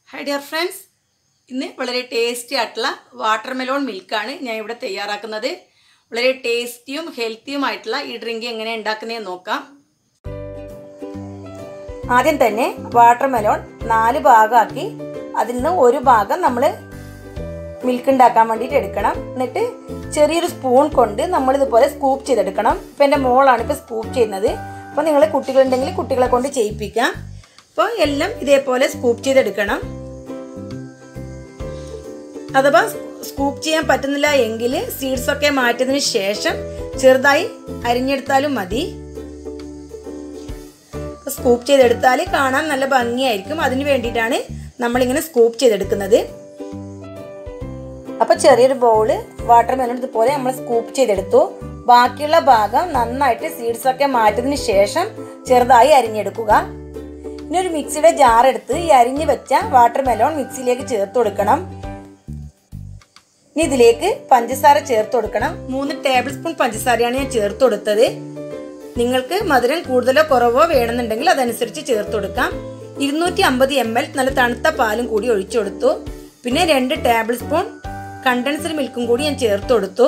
hi dear friends ഇന്ന് വളരെ tasty ആയിട്ടുള്ള വാട്ടർ മെലോൺ മിൽക്കാണ് ഞാൻ ഇവിടെ തയ്യാറാക്കുന്നത് വളരെ ടേസ്റ്റിയും ഹെൽത്തിയുമായിട്ടുള്ള ഈ ഡ്രിങ്ക് എങ്ങനെ ഉണ്ടാക്കുന്നതെന്ന് നോക്കാം ആദ്യം തന്നെ വാട്ടർ മെലോൺ നാല് ഭാഗമാക്കി അതിൽ നിന്ന് ഒരു ഭാഗം നമ്മൾ മിൽക്ക് ഉണ്ടാക്കാൻ വേണ്ടിയിട്ട് എടുക്കണം എന്നിട്ട് ചെറിയൊരു സ്പൂൺ കൊണ്ട് നമ്മൾ ഇതുപോലെ സ്കൂപ്പ് ചെയ്തെടുക്കണം ഇപ്പം എൻ്റെ മോളാണ് ഇപ്പോൾ സ്കൂപ്പ് ചെയ്യുന്നത് അപ്പോൾ നിങ്ങൾ കുട്ടികളുണ്ടെങ്കിൽ കുട്ടികളെ കൊണ്ട് ചെയ്യിപ്പിക്കാം അപ്പോൾ എല്ലാം ഇതേപോലെ സ്കൂപ്പ് ചെയ്തെടുക്കണം അഥവാ സ്കൂപ്പ് ചെയ്യാൻ പറ്റുന്നില്ല എങ്കിൽ സീഡ്സ് ഒക്കെ മാറ്റിയതിന് ശേഷം ചെറുതായി അരിഞ്ഞെടുത്താലും മതി സ്കൂപ്പ് ചെയ്തെടുത്താൽ കാണാൻ നല്ല ഭംഗിയായിരിക്കും അതിന് വേണ്ടിയിട്ടാണ് നമ്മളിങ്ങനെ സ്കൂപ്പ് ചെയ്തെടുക്കുന്നത് അപ്പോൾ ചെറിയൊരു ബൗള് വാട്ടർ മെലൺ ഇതുപോലെ നമ്മൾ സ്കൂപ്പ് ചെയ്തെടുത്തു ബാക്കിയുള്ള ഭാഗം നന്നായിട്ട് സീഡ്സ് ഒക്കെ മാറ്റിയതിന് ശേഷം ചെറുതായി അരിഞ്ഞെടുക്കുക ഇനി ഒരു മിക്സിയുടെ ജാർ എടുത്ത് ഈ അരിഞ്ഞു വെച്ച വാട്ടർ മെലോൺ മിക്സിയിലേക്ക് ചേർത്ത് കൊടുക്കണം ഇനി ഇതിലേക്ക് പഞ്ചസാര ചേർത്ത് കൊടുക്കണം മൂന്ന് ടേബിൾ സ്പൂൺ പഞ്ചസാരയാണ് ഞാൻ ചേർത്ത് കൊടുത്തത് നിങ്ങൾക്ക് മധുരം കൂടുതലോ കുറവോ വേണമെന്നുണ്ടെങ്കിൽ അതനുസരിച്ച് ചേർത്ത് കൊടുക്കാം ഇരുന്നൂറ്റി അമ്പത് എം എൽ നല്ല തണുത്ത പാലും കൂടി ഒഴിച്ചു കൊടുത്തു പിന്നെ രണ്ട് ടേബിൾ സ്പൂൺ കണ്ടൻസ്ഡ് മിൽക്കും കൂടി ഞാൻ ചേർത്ത് കൊടുത്തു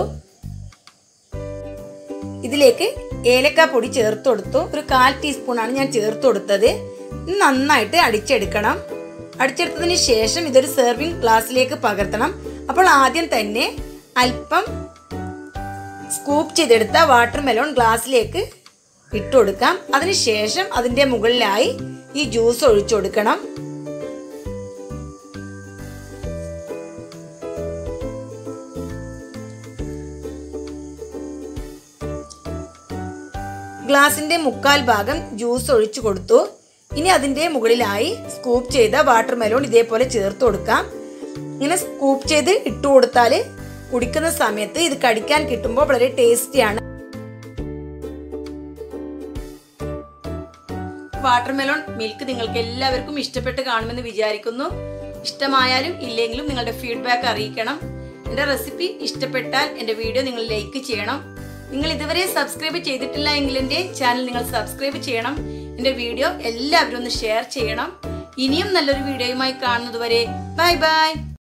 ഇതിലേക്ക് ഏലക്ക പൊടി ചേർത്ത് കൊടുത്തു ഒരു കാൽ ടീസ്പൂണാണ് ഞാൻ ചേർത്ത് കൊടുത്തത് നന്നായിട്ട് അടിച്ചെടുക്കണം അടിച്ചെടുത്തതിന് ശേഷം ഇതൊരു സെർവിങ് ഗ്ലാസ്സിലേക്ക് പകർത്തണം അപ്പോൾ ആദ്യം തന്നെ അല്പം സ്കൂപ്പ് ചെയ്തെടുത്ത വാട്ടർ മെലോൺ ഗ്ലാസ്സിലേക്ക് ഇട്ട് കൊടുക്കാം അതിനുശേഷം അതിൻ്റെ മുകളിലായി ഈ ജ്യൂസ് ഒഴിച്ചു കൊടുക്കണം ഗ്ലാസിന്റെ മുക്കാൽ ഭാഗം ജ്യൂസ് ഒഴിച്ചു കൊടുത്തു ഇനി അതിന്റെ മുകളിലായി സ്കൂപ്പ് ചെയ്ത വാട്ടർ മെലോൺ ഇതേപോലെ ചേർത്ത് കൊടുക്കാം ഇങ്ങനെ സ്കൂപ്പ് ചെയ്ത് ഇട്ട് കൊടുത്താൽ കുടിക്കുന്ന സമയത്ത് ഇത് കടിക്കാൻ കിട്ടുമ്പോൾ വളരെ ടേസ്റ്റിയാണ് വാട്ടർ മെലോൺ മിൽക്ക് നിങ്ങൾക്ക് എല്ലാവർക്കും ഇഷ്ടപ്പെട്ട് കാണുമെന്ന് വിചാരിക്കുന്നു ഇഷ്ടമായാലും ഇല്ലെങ്കിലും നിങ്ങളുടെ ഫീഡ്ബാക്ക് അറിയിക്കണം എൻ്റെ റെസിപ്പി ഇഷ്ടപ്പെട്ടാൽ എൻ്റെ വീഡിയോ നിങ്ങൾ ലൈക്ക് ചെയ്യണം നിങ്ങൾ ഇതുവരെ സബ്സ്ക്രൈബ് ചെയ്തിട്ടില്ല എങ്കിൽ എൻ്റെ ചാനൽ നിങ്ങൾ സബ്സ്ക്രൈബ് ചെയ്യണം എൻ്റെ വീഡിയോ എല്ലാവരും ഒന്ന് ഷെയർ ചെയ്യണം ഇനിയും നല്ലൊരു വീഡിയോയുമായി കാണുന്നതുവരെ ബൈ ബൈ